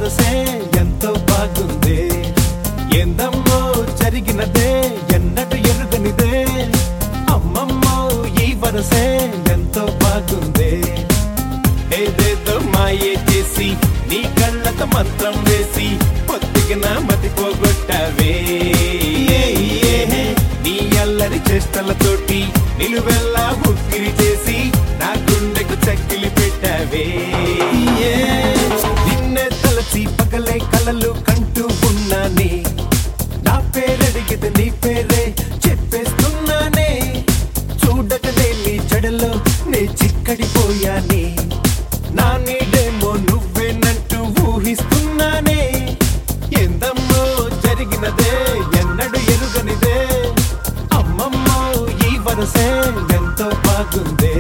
వరసే ఎంతో బాగుంది ఏందమ్మో జరిగినదే ఎన్నడు ఎరుగనిదే అమ్మమ్మో ఈ వరసే ఎంతో బాగుంది ఏదేదో మాయే చేసి నీ కళ్ళత మంత్రం వేసి పొత్తిగిన మతిపోగొట్టవే ఏ, ఏ, నీ అల్లరి చేష్టలతోటి నిలువెల్లా ఉక్కిరి చేసి నా గుండెకు చక్కిలి పెట్టవే ఏ, నిన్నే తలచి పగలే కలలు కంటూ ఉన్నానే నా పేరడిగితే నీ పేరే చెప్పేస్తున్నానే చూడకనే నీ జడలో నే చిక్కడిపోయానే నా నీడేమో నువ్వేనంటూ ఊహిస్తున్నానే ఎందమ్మో జరిగినదే ఎన్నడు ఎరుగనిదే అమ్మమ్మో ఈ వరసే ఎంతో బాగుందే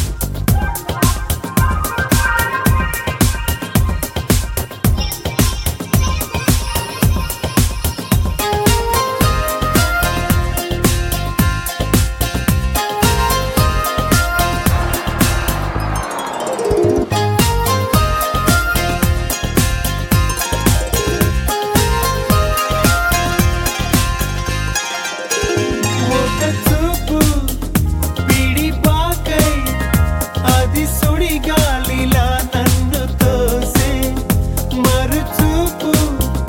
ఒక చూపు పిడిపాకై అది సుడిగాలిలా నన్ను తోసే మరుచూపు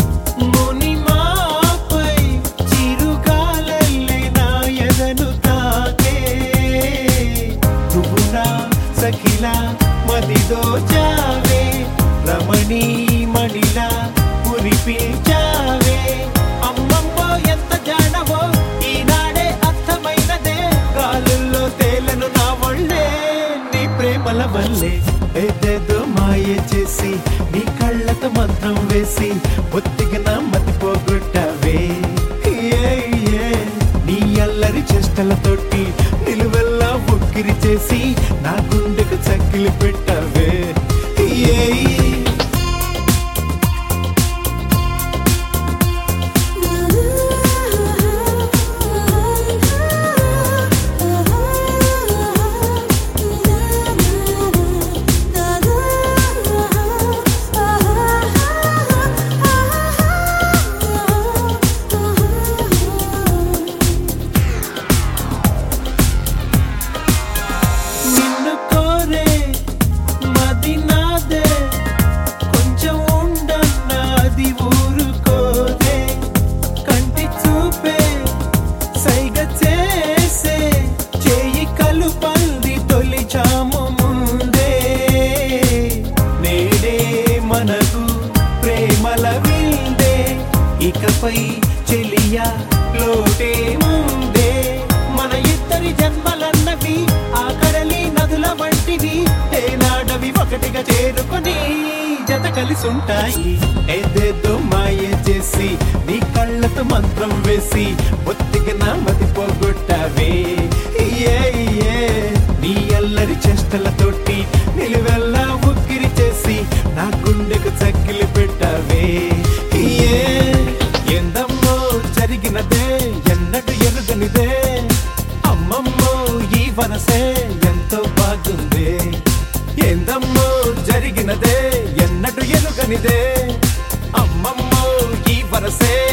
మునిమాపై చిరుగాలల్లే నా ఎదను తాకే నువ్వు నా సఖిలా మదిదో చావే రమణీ మణిలా పురిపించావే అమ్మమ్మో ఎంత జానవో ఈనాడే అర్థమైనదే గాలుల్లో తేలను నా ఒళ్ళే నీ ప్రేమల వల్లే ఏదేదో మాయ చేసి నీ కళ్ళతో మంత్రం వేసి ఒత్తిగా నా మతిపోగొట్టావే ఏ, ఏ, నీ అల్లరి చేష్టలతోటి నిలువెల్లా ఉక్కిరి చేసి నా గుండెకు చక్కిలి పెట్టావే ఏ నిన్ను కోరే మది నాదే కొంచెం ఉండన్నది ఊరుకోదే కంటి చూపే సైగ చేసే చేయి కలుపంది తొలిచాము ముందే నేడే మనకు ప్రేమల విందే ఇకపై చెలియా లోటే ముందే మన ఇద్దరి జన్మలన్నవి ఆ కడలి నదుల వంటివి ఏనాడవి ఒకటిగా చేరుకొని జత కలిసి ఉంటాయి ఏదేదో మాయ చేసి నీ కళ్ళతో మంత్రం వేసి ఒత్తిగా నా మతి పోగొట్టావే ఏ, ఏ, నీ అల్లరి చేష్టలతోటి నిలువెల్లా ఉక్కిరి చేసి నా గుండెకు చక్కిలి పెట్టావే ఏ ఎందమ్మో జరిగినదే ఎన్నడు ఎరుగనిదే అమ్మమ్మో ఈ వరసే ఎంతో బాగుంది ఏందమ్మో జరిగినదే ఎన్నడు ఎరుగనిదే అమ్మమ్మో ఈ వరసే